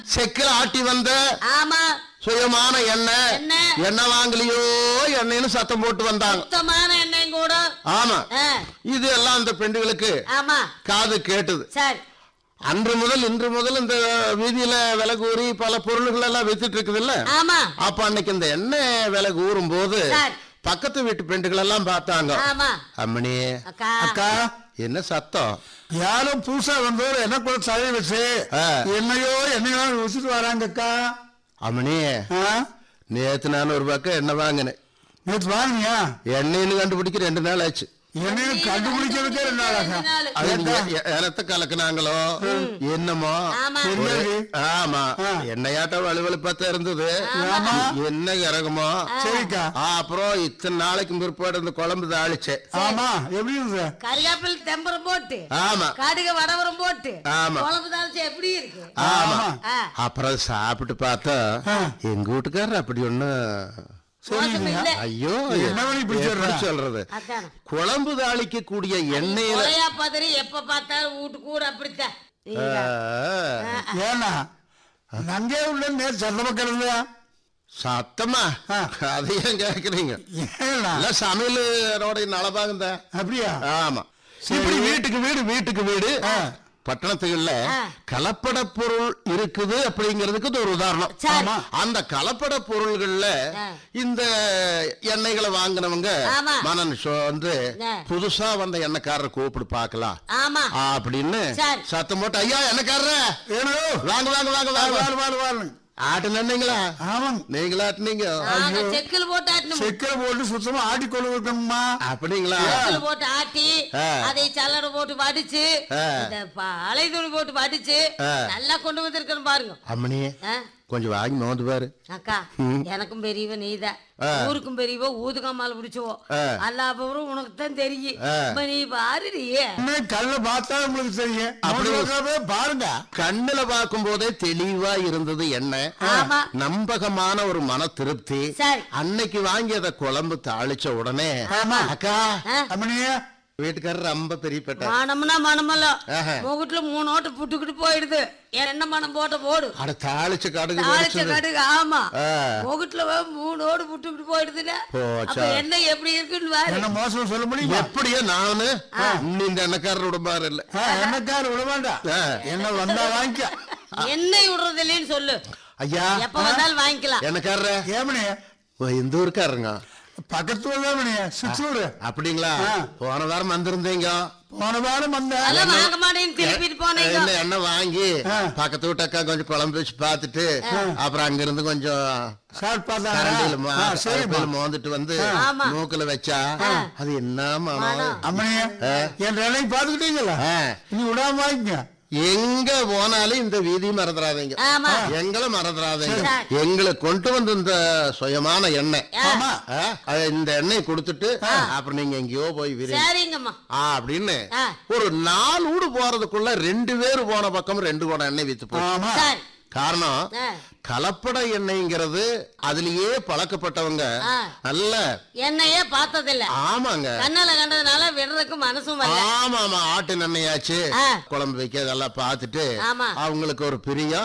செக்கில் ஆட்டி வந்த ஆமா சுயமான எண்ணெய் எண்ணெய். எண்ணெய் வாங்கலையோ எண்ணெய்னு சத்தம் போட்டு வந்தாங்க சுத்தமான எண்ணெயும் கூட ஆமா ஆ, இது எல்லாம் அந்த பெண்டுகளுக்கு ஆமா காது கேட்டது சரி அன்று முதல் இன்று முதல் இந்த வீதியில விலை கூறி பல பொருள்கள் எல்லாம் வித்துட்டு இருக்குதுல்ல ஆமா அப்ப அன்னைக்கு இந்த எண்ணெய் விலை கூறும் போது சரி. பக்கத்து வீட்டு பெண்டுகள் எல்லாம் பார்த்தாங்க ஆமா அம்மணி அக்கா அக்கா என்ன சத்தம் யாரும் புதுசா வந்தவர் என்ன கூட சரி வச்சு ஆ. என்னையோ என்னையோ வச்சுட்டு வராங்க அக்கா அம்மணி ஆ? நேத்து நான் ஒரு பக்கம் எண்ணெய் வாங்கினேன் நேத்து வாங்கினியா எண்ணெய்னு கண்டுபிடிக்க ரெண்டு நாள் ஆச்சு என்னையும் கண்டுபிடிக்கிறதுக்கே ரெண்டு நாள் ஆகும் நாள். அது நீங்க எ- எனத்த கலக்குனாங்களோ என்னமோ ஆமா என்னது? ஆமா ஆ. எண்ணெயாட்டம் வலுவலுப்பாத்தான் இருந்தது ஆமா. என்ன இறங்குமோ சரிக்கா ஆ, அப்புறம் இத்தனை நாளைக்கு பிற்பாடு இந்த குழம்பு தாளிச்சேன் ஆமா எப்படி இருந்தது கருவேப்பில் தெம்பரம் போட்டு ஆமா கடுகு வடவரம் போட்டு ஆமா. குழம்பு தாளிச்சு எப்படி இருக்கு ஆமா ஆ. அப்புறம் சாப்பிட்டு பார்த்தா ஆ. எங்க வீட்டுக்காரர் அப்படி ஒண்ணு மோசம் இல்ல ஐயோ என்ன வழி இப்படி எப்படி சொல்ற? சொல்றது அதான குழம்பு தாளிக்க கூடிய எண்ணெயில கொலையா பதறி எப்ப பார்த்தாலும் வீட்டு கூட அப்படித்தான் ஆ, நீங்க ஏன்னா நங்கே உள்ள நேர் சத்தமா கிடந்தா சத்தமா ஆ. அதையும் கேக்குறீங்க ஏன்னா இல்ல சமையலோட நலபாகுந்த அப்படியா ஆமா சரி. இப்படி வீட்டுக்கு வீடு வீட்டுக்கு வீடு பட்டணத்துகள்ல ஆ. கலப்பட பொருள் இருக்குது அப்படிங்கிறதுக்கு இது ஒரு உதாரணம் சரி. ஆமா. அந்த கலப்பட பொருள்கள்ல ஆ. இந்த எண்ணெய்களை வாங்கினவங்க ஆமா. மனன் ஷோ வந்து ஆ. புதுசா வந்த எண்ணெய்க்காரரை கூப்பிடு பார்க்கலாம் ஆமா அப்படின்னு சரி. சத்தம் போட்டு ஐயா எண்ணெய்க்காரர ஏனோ வாங்க வாங்க வாங்க வாங்க வாழ் வாழ் வாழ் ஆட்டு நின்னீங்களா ஆமாங்க நீங்களா ஆட்டுனீங்க நாங்க செக்கில் போட்டு ஆட்டணும் செக்கரை போட்டு சுத்தமா ஆட்டிக்கொள்ள வைக்கணுமா அப்படிங்களா செக்கில் போட்டு ஆட்டி ஆ. அதை சல்லடை போட்டு வடிச்சு ஆ. இந்த ப- அலைதுணி போட்டு வடிச்சு ஆ. நல்லா கொண்டு வந்திருக்கணும் பாருங்க அம்மணி ஆ? கொஞ்சம் வாங்கி மோந்து பாரு அக்கா எனக்கும் பெரியவ நீதான் ஆ. ஊருக்கும் பெரியவ ஊதுகாமால பிடிச்சவோ ஆ. எல்லா பவரும் உனக்கு தான் தெரியும் ஆ. இப்ப நீ பாருடி இன்னும் கல்ல பார்த்தா உங்களுக்கு தெரியும் அப்படி அப்படி பாருங்க கண்ணுல பார்க்கும் போதே தெளிவா இருந்தது எண்ணெய் ஆமா நம்பகமான ஒரு மன திருப்தி சரி அன்னைக்கு வாங்கி அதை குழம்பு தாளிச்ச உடனே ஆமா. அக்கா ஆ. அம்மனியா வீட்டுக்காரர் ரொம்ப பெரிய பெட்டார் மனம்னா மனமல்ல ஆஹா. முகட்டுல மூணு ஓட்டு புட்டுக்கிட்டு போயிடுது என்ன மனம் போட்ட போடு அட தாளிச்ச கடுகு தாளிச்ச வெடிச்சது. கடுகு ஆமா ஆ. முகட்டுல மூணு ஓடு புட்டுக்கிட்டு போயிடுதுல போச்சா. அப்ப என்ன எப்படி இருக்குன்னு பாரு என்ன மோசம் சொல்ல முடியுமா எப்படியோ நானு இன்னும் இந்த எண்ணெய்க்காரர் விடும்பாரு இல்ல ஆ, என்னக்கார விட வேண்டாம் ஆ. என்ன வந்தா வாங்கிக்க எண்ணெய் விடுறது இல்லைன்னு சொல்லு ஐயா எப்ப வந்தாலும் வாங்கிக்கலாம் எண்ணெய்க்காரர ஏமனி ஓ, இந்த ஊருக்காரருங்க பக்கத்துல தான் மணி சித்தூர் அப்படிங்களா ஆ. போன வாரம் வந்திருந்தீங்க போன வாரம் வந்த அதெல்லாம் வாங்க மாட்டேன்னு திருப்பிட்டு போனீங்க என்ன எண்ணெய் வாங்கி ஆ. பக்கத்து வீட்டக்கா கொஞ்சம் குழம்பு வச்சு பார்த்துட்டு அப்புறம் அங்க இருந்து கொஞ்சம் சார் கரண்டில மா- பார்த்தா சரிம்மா அடுப்புல மோந்துட்டு வந்து ஆமா. மூக்குல வச்சா அது என்ன மனம் அம்மனியா என் வேலையை பார்த்துக்கிட்டீங்களா ஆ. நீ விடாம வாங்கிக்க எங்க போனாலும் இந்த வீதி மறந்துடாதீங்க ஆமா எங்களை மறந்துடாதீங்க சரி. எங்களை கொண்டு வந்து இந்த சுயமான எண்ணெய் ஆ. ஆ, அது இந்த எண்ணெய் கொடுத்துட்டு அப்புறம் நீங்க எங்கேயோ போய் விரி சரிங்கம்மா ஆ, அப்படின்னு ஆ. ஒரு நாலு வீடு போறதுக்குள்ள ரெண்டு பேர் போன பக்கம் ரெண்டு குடம் எண்ணெய் வித்து போச்சு ஆமா சரி காரணம் ஆ. கலப்பட எண்ணெய்ங்கிறது அதுலயே பழக்கப்பட்டவங்க ஆ. நல்ல எண்ணெயே பார்த்ததில்ல ஆமாங்க கண்ணால கண்டதுனால விடுறதுக்கு மனசும் வரல ஆமா ஆமா ஆட்டு எண்ணெயாச்சு ஆ. குழம்பு வைக்க அதெல்லாம் பார்த்துட்டு ஆமா. அவங்களுக்கு ஒரு பிரியம்